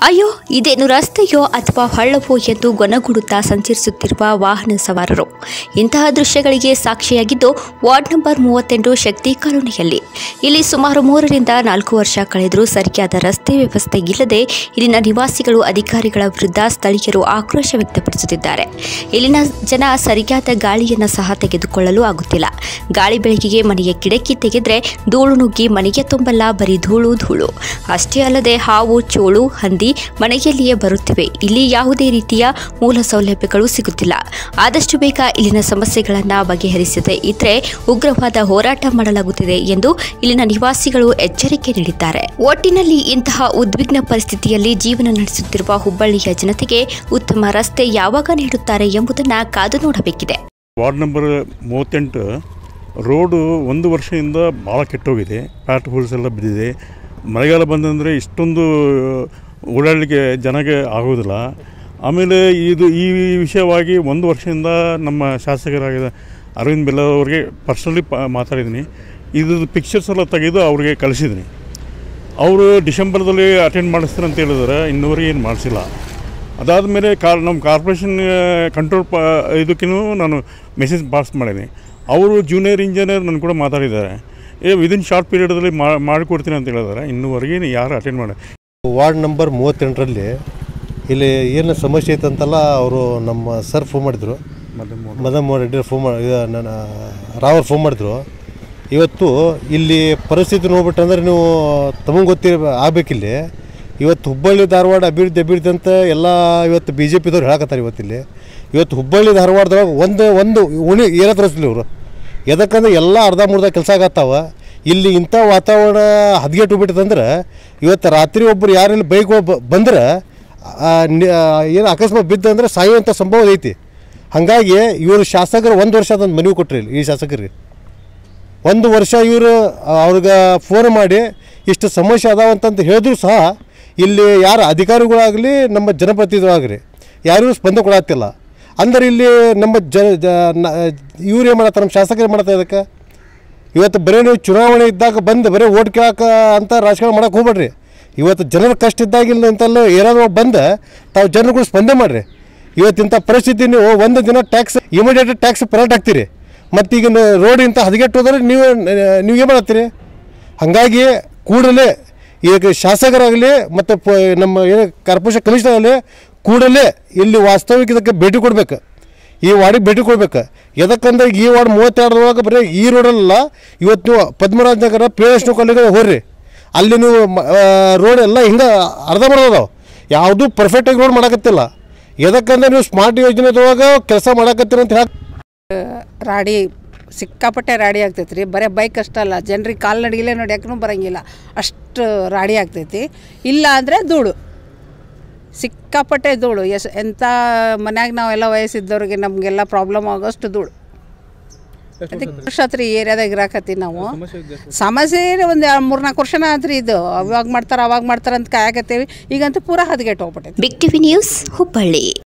ಅಯ್ಯೋ ಇದೇನು ರಸ್ತೆಯೋ ಅಥವಾ ಹಳ್ಳವೋ ಎಂದು ಗೊನಗುಡುತ್ತಾ ಸಂಚರಿಸುತ್ತಿರುವ ವಾಹನ ಸವಾರರು ಇಂತಹ ದೃಶ್ಯಗಳಿಗೆ ಸಾಕ್ಷಿಯಾಗಿದ್ದು ವಾರ್ಡ್ ನಂಬರ್ ಮೂವತ್ತೆಂಟು ಶಕ್ತಿ ಕಾಲೋನಿಯಲ್ಲಿ ಇಲ್ಲಿ ಸುಮಾರು ಮೂರರಿಂದ ನಾಲ್ಕು ವರ್ಷ ಕಳೆದರೂ ಸರಿಯಾದ ರಸ್ತೆ ವ್ಯವಸ್ಥೆ ಇಲ್ಲದೆ ಇಲ್ಲಿನ ನಿವಾಸಿಗಳು ಅಧಿಕಾರಿಗಳ ವಿರುದ್ಧ ಸ್ಥಳೀಯರು ಆಕ್ರೋಶ ವ್ಯಕ್ತಪಡಿಸುತ್ತಿದ್ದಾರೆ ಇಲ್ಲಿನ ಜನ ಸರಿಯಾದ ಗಾಳಿಯನ್ನು ಸಹ ತೆಗೆದುಕೊಳ್ಳಲು ಆಗುತ್ತಿಲ್ಲ ಗಾಳಿ ಬೆಳಕಿಗೆ ಮನೆಯ ಕಿಡಕಿ ತೆಗೆದ್ರೆ ಧೂಳು ನುಗ್ಗಿ ಮನೆಗೆ ತುಂಬಲ್ಲ ಬರೀ ಧೂಳು ಧೂಳು ಅಷ್ಟೇ ಅಲ್ಲದೆ ಹಾವು ಚೋಳು ಹಂದಿ ಮನೆಯಲ್ಲಿಯೇ ಬರುತ್ತಿವೆ ಇಲ್ಲಿ ಯಾವುದೇ ರೀತಿಯ ಮೂಲ ಸೌಲಭ್ಯಗಳು ಸಿಗುತ್ತಿಲ್ಲ ಆದಷ್ಟು ಬೇಗ ಇಲ್ಲಿನ ಸಮಸ್ಯೆಗಳನ್ನು ಬಗೆಹರಿಸದೆ ಇದ್ರೆ ಉಗ್ರವಾದ ಹೋರಾಟ ಮಾಡಲಾಗುತ್ತಿದೆ ಎಂದು ಇಲ್ಲಿನ ನಿವಾಸಿಗಳು ಎಚ್ಚರಿಕೆ ನೀಡಿದ್ದಾರೆ ಒಟ್ಟಿನಲ್ಲಿ ಇಂತಹ ಉದ್ವಿಗ್ನ ಪರಿಸ್ಥಿತಿಯಲ್ಲಿ ಜೀವನ ನಡೆಸುತ್ತಿರುವ ಹುಬ್ಬಳ್ಳಿಯ ಜನತೆಗೆ ಉತ್ತಮ ರಸ್ತೆ ಯಾವಾಗ ನೀಡುತ್ತಾರೆ ಎಂಬುದನ್ನು ಕಾದು ನೋಡಬೇಕಿದೆ ವಾರ್ಡ್ ನಂಬರ್ ಮೂವತ್ತೆಂಟು ರೋಡು ಒಂದು ವರ್ಷದಿಂದ ಭಾಳ ಕೆಟ್ಟೋಗಿದೆ ಪ್ಯಾಟ್ ಹೋಲ್ಸ್ ಎಲ್ಲ ಬಿದ್ದಿದೆ ಮಳೆಗಾಲ ಬಂದಂದರೆ ಇಷ್ಟೊಂದು ಓಡಾಡಲಿಕ್ಕೆ ಜನಕ್ಕೆ ಆಗೋದಿಲ್ಲ ಆಮೇಲೆ ಇದು ಈ ವಿಷಯವಾಗಿ ಒಂದು ವರ್ಷದಿಂದ ನಮ್ಮ ಶಾಸಕರಾಗಿದ್ದ ಅರವಿಂದ್ ಬೆಲ್ಲ ಅವರಿಗೆ ಪರ್ಸ್ನಲಿ ಪ ಮಾತಾಡಿದ್ದೀನಿ ಇದ್ರದ್ದು ಪಿಕ್ಚರ್ಸ್ ಎಲ್ಲ ತೆಗೆದು ಅವ್ರಿಗೆ ಕಳಿಸಿದ್ದೀನಿ ಅವರು ಡಿಸೆಂಬರ್ದಲ್ಲಿ ಅಟೆಂಡ್ ಮಾಡಿಸ್ತಾರೆ ಅಂತ ಹೇಳಿದ್ರೆ ಇನ್ನೂವರೆಗೆ ಏನು ಮಾಡಿಸಿಲ್ಲ ಅದಾದಮೇಲೆ ಕಾರ್ ನಮ್ಮ ಕಾರ್ಪೊರೇಷನ್ ಕಂಟ್ರೋಲ್ ಪ ಇದಕ್ಕೂ ನಾನು ಮೆಸೇಜ್ ಪಾಸ್ ಮಾಡಿದ್ದೀನಿ ಅವರು ಜೂನಿಯರ್ ಇಂಜಿನಿಯರ್ ನನ್ನ ಕೂಡ ಮಾತಾಡಿದ್ದಾರೆ ಏ ವಿದಿನ್ ಶಾರ್ಟ್ ಪೀರಿಯಡಲ್ಲಿ ಮಾಡಿಕೊಡ್ತೀನಿ ಅಂತ ಹೇಳಿದ್ದಾರೆ ಇನ್ನೂವರೆಗೆ ಯಾರು ಅಟೆಂಡ್ ಮಾಡಿ ವಾರ್ಡ್ ನಂಬರ್ ಮೂವತ್ತೆಂಟರಲ್ಲಿ ಇಲ್ಲಿ ಏನು ಸಮಸ್ಯೆ ಐತಂತಲ್ಲ ಅವರು ನಮ್ಮ ಸರ್ ಫೋನ್ ಮಾಡಿದರು ಮದಮ್ ರೆಡ್ಡಿ ಫೋನ್ ಮಾಡಿ ಇದು ನನ್ನ ರಾವ್ ಫೋನ್ ಮಾಡಿದ್ರು ಇವತ್ತು ಇಲ್ಲಿ ಪರಿಸ್ಥಿತಿ ನೋಡ್ಬಿಟ್ಟಂದ್ರೆ ನೀವು ತಮಗೆ ಗೊತ್ತಿ ಆಗ್ಬೇಕಿಲ್ಲಿ ಇವತ್ತು ಹುಬ್ಬಳ್ಳಿ ಧಾರವಾಡ ಅಭಿವೃದ್ಧಿ ಅಭಿವೃದ್ಧಿ ಅಂತ ಎಲ್ಲ ಇವತ್ತು ಬಿ ಜೆ ಪಿದವ್ರು ಹೇಳಕತ್ತಾರೆ ಇವತ್ತಿಲ್ಲಿ ಇವತ್ತು ಹುಬ್ಬಳ್ಳಿ ಧಾರವಾಡದೊಳಗೆ ಒಂದು ಒಂದು ಉಣಿ ಏನ ತೋರಿಸ್ಲಿ ಇವರು ಎದಕ್ಕಂದ್ರೆ ಎಲ್ಲ ಅರ್ಧ ಮುರ್ಧ ಕೆಲಸ ಆಗತ್ತಾವ ಇಲ್ಲಿ ಇಂಥ ವಾತಾವರಣ ಹದಗೆಟ್ಟು ಬಿಟ್ಟದಂದ್ರೆ ಇವತ್ತು ರಾತ್ರಿ ಒಬ್ಬರು ಯಾರಲ್ಲಿ ಬೈಕ್ ಬಂದ್ರೆ ಏನು ಅಕಸ್ಮಾತ್ ಬಿದ್ದಂದ್ರೆ ಸಾಯುವಂಥ ಸಂಭವ ಐತಿ ಹಾಗಾಗಿ ಇವರು ಶಾಸಕರು ಒಂದು ವರ್ಷ ಅದೊಂದು ಮನವಿ ಕೊಟ್ರಿ ಇಲ್ಲಿ ಈ ಶಾಸಕರಿಗೆ ಒಂದು ವರ್ಷ ಇವರು ಅವ್ರಿಗೆ ಫೋನ್ ಮಾಡಿ ಇಷ್ಟು ಸಮಸ್ಯೆ ಅದಾವ ಅಂತಂತ ಹೇಳಿದ್ರು ಸಹ ಇಲ್ಲಿ ಯಾರು ಅಧಿಕಾರಿಗಳಾಗಲಿ ನಮ್ಮ ಜನಪ್ರತಿನಿಧಿಗಳಾಗಲಿ ಯಾರಿಗೂ ಸ್ಪಂದನೆ ಕೊಡತ್ತಿಲ್ಲ ಅಂದ್ರೆ ಇಲ್ಲಿ ನಮ್ಮ ಜನ ಇವ್ರು ಏನು ಮಾಡತ್ತಾರೆ ನಮ್ಮ ಶಾಸಕರು ಏನು ಮಾಡ್ತಾರೆ ಇದಕ್ಕೆ ಇವತ್ತು ಬರೀ ನೀವು ಚುನಾವಣೆ ಇದ್ದಾಗ ಬಂದು ಬರೀ ಓಟ್ ಕೇಳಕ್ಕೆ ಅಂತ ರಾಜಕಾರಣ ಮಾಡಕ್ಕೆ ಹೋಗ್ಬೇಡ್ರಿ ಇವತ್ತು ಜನರ ಕಷ್ಟ ಇದ್ದಾಗಿಲ್ಲ ಅಂತೆಲ್ಲ ಏನಾದ್ರು ಬಂದು ತಾವು ಜನರುಗಳು ಸ್ಪಂದನೆ ಮಾಡಿರಿ ಇವತ್ತಿಂಥ ಪರಿಸ್ಥಿತಿ ನೀವು ಒಂದು ದಿನ ಟ್ಯಾಕ್ಸ್ ಇಮಿಡಿಯೇಟ್ ಟ್ಯಾಕ್ಸ್ ಪರಾಟ್ ಹಾಕ್ತೀರಿ ಮತ್ತೀಗ ರೋಡ್ ಇಂಥ ಹದಗೆಟ್ಟು ಹೋದ್ರೆ ನೀವು ನೀವು ಏನು ಮಾಡತ್ತೀರಿ ಹಾಗಾಗಿ ಕೂಡಲೇ ಈಗ ಶಾಸಕರಾಗಲಿ ಮತ್ತು ಪ ನಮ್ಮ ಏನು ಕಾರ್ಪೊರೇಷನ್ ಕಮಿಷನರ್ ಆಗಲಿ ಕೂಡಲೇ ಇಲ್ಲಿ ವಾಸ್ತವಿಕ ಇದಕ್ಕೆ ಭೇಟಿ ಕೊಡ್ಬೇಕು ಈ ವಾರ್ಡಿಗೆ ಭೇಟಿ ಕೊಡ್ಬೇಕು ಎದಕ್ಕಂದ್ರೆ ಈ ವಾರ್ಡ್ ಮೂವತ್ತೆರಡರೊಳಗೆ ಬರೀ ಈ ರೋಡಲ್ಲ ಇವತ್ತು ನೀವು Padmaraja Nagar P S college ಹೋರ್ರಿ ಅಲ್ಲಿ ನೀವು ರೋಡ್ ಎಲ್ಲ ಹಿಂಗೆ ಅರ್ಧ ಅದಾವೆ ಯಾವುದೂ ಪರ್ಫೆಕ್ಟಾಗಿ ರೋಡ್ ಮಾಡಕತ್ತಿಲ್ಲ ಎದಕ್ಕಂದ್ರೆ ನೀವು ಸ್ಮಾರ್ಟ್ ಯೋಜನೆದೊಳಗೆ ಕೆಲಸ ಮಾಡಕತ್ತೀರ ಅಂತ ಹೇಳಿ ರಾಡಿ ಸಿಕ್ಕಾಪಟ್ಟೆ ರಾಡಿ ಆಗ್ತೈತೆ ರೀ ಬರೀ ಬೈಕ್ ಅಷ್ಟೇ ಅಲ್ಲ ಜನರಿಗೆ ಕಾಲ್ನಡಿಗೆಲೇ ನಡ್ಯಾಕೂ ಬರೋಂಗಿಲ್ಲ ಅಷ್ಟು ರಾಡಿ ಆಗ್ತೈತಿ ಇಲ್ಲ ಅಂದರೆ ಧೂಳು ಸಿಕ್ಕಾಪಟ್ಟೆ ಧೂಳು ಎಸ್ ಎಂಥ ಮನ್ಯಾಗ ನಾವೆಲ್ಲ ವಯಸ್ಸಿದ್ದವ್ರಿಗೆ ನಮಗೆಲ್ಲ ಪ್ರಾಬ್ಲಮ್ ಆಗೋಷ್ಟು ಧೂಳು ಅದಕ್ಕೆ ವರ್ಷ ಆತ್ರಿ ಈ ಏರಿಯಾದಾಗ ಇರಾಕತ್ತೀವಿ ನಾವು ಸಮಸ್ಯೆ ಒಂದು ಮೂರ್ನಾಲ್ಕು ವರ್ಷನ ಆತ್ರಿ ಇದು ಅವಾಗ ಮಾಡ್ತಾರೆ ಅವಾಗ ಮಾಡ್ತಾರೆ ಅಂತ ಕಾಯಕತ್ತೀವಿ ಈಗಂತೂ ಪೂರಾ ಹದಗೆಟ್ಟು ಹೋಗ್ಬಿಟ್ಟೈತಿ ಬಿಗ್ ಟಿವಿ ನ್ಯೂಸ್ ಹುಬ್ಬಳ್ಳಿ